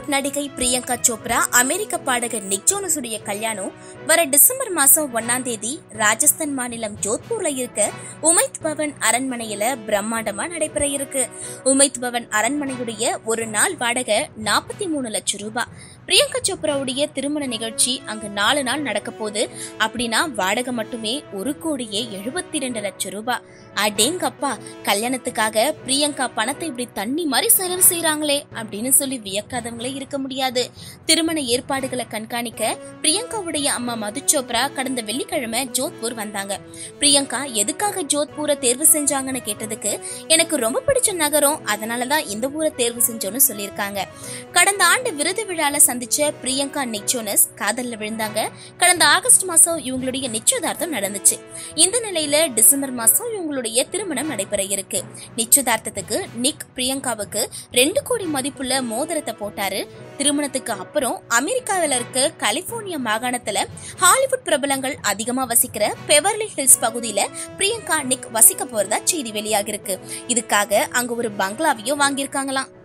Hollywood நடிகை பிரியங்கா சோப்ரா அமெரிக்க பாடகர் நிக் ஜோனஸுடைய கல்யாணம் வர டிசம்பர் மாசம் ஒன்னாம் தேதி ராஜஸ்தான் மாநிலம் ஜோத்பூர்ல இருக்க உமைத் பவன் அரண்மனையில பிரம்மாண்டமா நடைபெற இருக்கு உமைத் பவன் அரண்மனையுடைய ஒரு நாள் வாடகை நாற்பத்தி மூணு லட்சம் ரூபாய் பிரியங்கா சோப்ராவுடைய திருமண நிகழ்ச்சி அங்க நாலு நாள் நடக்க போகுது அப்படின்னா வாடகை மட்டுமே ஒரு கோடியே எழுபத்தி ரெண்டு லட்சம் ரூபாய் அடேங்கப்பா கல்யாணத்துக்காக பிரியங்கா பணத்தை இப்படி தண்ணி மாதிரி செலவு செய்றாங்களே அப்படின்னு சொல்லி வியக்காதவங்களே இருக்க முடியாது திருமண ஏற்பாடுகளை கண்காணிக்க பிரியங்காவுடைய அம்மா மது சோப்ரா கடந்த வெள்ளிக்கிழமை ஜோத்பூர் வந்தாங்க பிரியங்கா எதுக்காக ஜோத்பூரை தேர்வு செஞ்சாங்கன்னு கேட்டதுக்கு எனக்கு ரொம்ப பிடிச்ச நகரம் அதனாலதான் இந்த ஊரை தேர்வு செஞ்சோன்னு சொல்லியிருக்காங்க கடந்த ஆண்டு விருது விழால சந்திச்ச பிரியங்கா நிச்சோனஸ் காதல்ல விழுந்தாங்க கடந்த ஆகஸ்ட் மாசம் இவங்களுடைய நிச்சயதார்த்தம் நடந்துச்சு இந்த நிலையில டிசம்பர் மாசம் இவங்களுடைய திருமணம் நடைபெற இருக்கு நிச்சயதார்த்தத்துக்கு நிக் பிரியங்காவுக்கு ரெண்டு கோடி மதிப்புள்ள மோதிரத்தை போட்டாரு திருமணத்துக்கு அப்புறம் அமெரிக்காவில இருக்க கலிபோர்னியா மாகாணத்துல ஹாலிவுட் பிரபலங்கள் அதிகமா வசிக்கிற பெவர்லி ஹில்ஸ் பகுதியில பிரியங்கா நிக் வசிக்க போறதா செய்தி வெளியாகிருக்கு இதுக்காக அங்க ஒரு பங்களாவையும் வாங்கியிருக்காங்களாம்